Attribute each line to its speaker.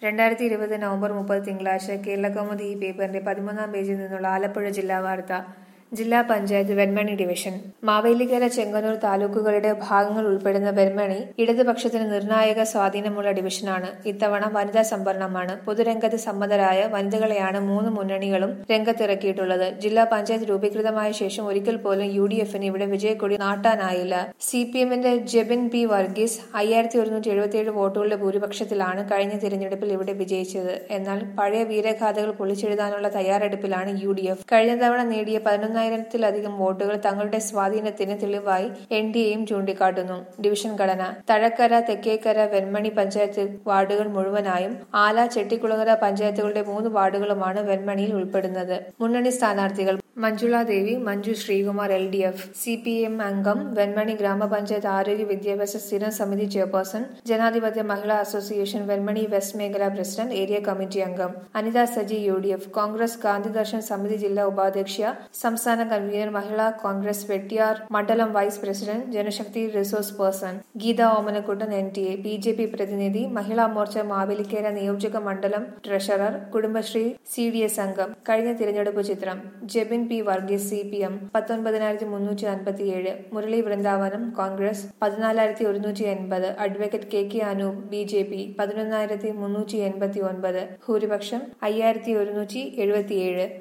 Speaker 1: രണ്ടായിരത്തി ഇരുപത് നവംബർ മുപ്പത് തിങ്കളാഴ്ച കേരളകൗമുദി ഈ പേപ്പറിന്റെ പതിമൂന്നാം പേജിൽ നിന്നുള്ള ആലപ്പുഴ ജില്ലാ വാർത്ത ജില്ലാ പഞ്ചായത്ത് വെൺമണി ഡിവിഷൻ മാവേലിക്കര ചെങ്ങന്നൂർ താലൂക്കുകളുടെ ഭാഗങ്ങൾ ഉൾപ്പെടുന്ന വെൺമണി ഇടതുപക്ഷത്തിന് നിർണായക സ്വാധീനമുള്ള ഡിവിഷനാണ് ഇത്തവണ വനിതാ സംവരണമാണ് പൊതുരംഗത്ത് സമ്മതരായ വനിതകളെയാണ് മൂന്ന് മുന്നണികളും രംഗത്തിറക്കിയിട്ടുള്ളത് ജില്ലാ പഞ്ചായത്ത് രൂപീകൃതമായ ശേഷം ഒരിക്കൽ പോലും യു ഡി എഫിന് ഇവിടെ വിജയക്കൊടി നാട്ടാനായില്ല സി പി എമ്മിന്റെ ജെബിൻ പി വർഗീസ് അയ്യായിരത്തി ഒരുന്നൂറ്റി എഴുപത്തിയേഴ് വോട്ടുകളുടെ ഭൂരിപക്ഷത്തിലാണ് കഴിഞ്ഞ തിരഞ്ഞെടുപ്പിൽ ഇവിടെ വിജയിച്ചത് എന്നാൽ പഴയ വീരഗാഥകൾ പൊളിച്ചെഴുതാനുള്ള തയ്യാറെടുപ്പിലാണ് യു ഡി എഫ് കഴിഞ്ഞ തവണ നേടിയ പതിനൊന്നായിരത്തിലധികം വോട്ടുകൾ തങ്ങളുടെ സ്വാധീനത്തിന് തെളിവായി എൻ ഡി എയും ചൂണ്ടിക്കാട്ടുന്നു ഡിവിഷൻ ഘടന തഴക്കര തെക്കേക്കര വെൺമണി പഞ്ചായത്ത് വാർഡുകൾ മുഴുവനായും ആല ചെട്ടിക്കുളങ്ങര പഞ്ചായത്തുകളുടെ മൂന്ന് വാർഡുകളുമാണ് വെൺമണിയിൽ ഉൾപ്പെടുന്നത് മുന്നണി സ്ഥാനാർത്ഥികൾ Manjula Devi Manju Sreekumar L D F C P M അംഗം വെൺമണി ഗ്രാമപഞ്ചായത്ത് ആരോഗ്യ വിദ്യാഭ്യാസ സ്ഥിരം സമിതി ചെയർപേഴ്സൺ ജനാധിപത്യ മഹിളാ അസോസിയേഷൻ വെൺമണി വെസ്റ്റ് മേഖല പ്രസിഡന്റ് ഏരിയ കമ്മിറ്റി അംഗം Anitha Saji U D F Congress Gandhidarshan സമിതി ജില്ലാ ഉപാധ്യക്ഷ സംസ്ഥാന കൺവീനർ മഹിളാ കോൺഗ്രസ് വെട്ടിയാർ മണ്ഡലം vice president Janashakti resource person Geetha Omanakuttan N T A B J P പ്രതിനിധി മഹിളാ മോർച്ച മാവേലിക്കര നിയോജക മണ്ഡലം treasurer Kudumbashree C D S അംഗം കഴിഞ്ഞ തിരഞ്ഞെടുപ്പ് ചിത്രം Jebin P Varghese C P M പത്തൊൻപതിനായിരത്തി മുന്നൂറ്റി അൻപത്തിയേഴ് മുരളി വൃന്ദാവനം കോൺഗ്രസ് പതിനാലായിരത്തി ഒരുന്നൂറ്റി എൺപത് advocate K K Anoop B J P പതിനൊന്നായിരത്തി മുന്നൂറ്റി എൺപത്തി ഒൻപത് ഭൂരിപക്ഷം അയ്യായിരത്തി ഒരുന്നൂറ്റി എഴുപത്തിയേഴ്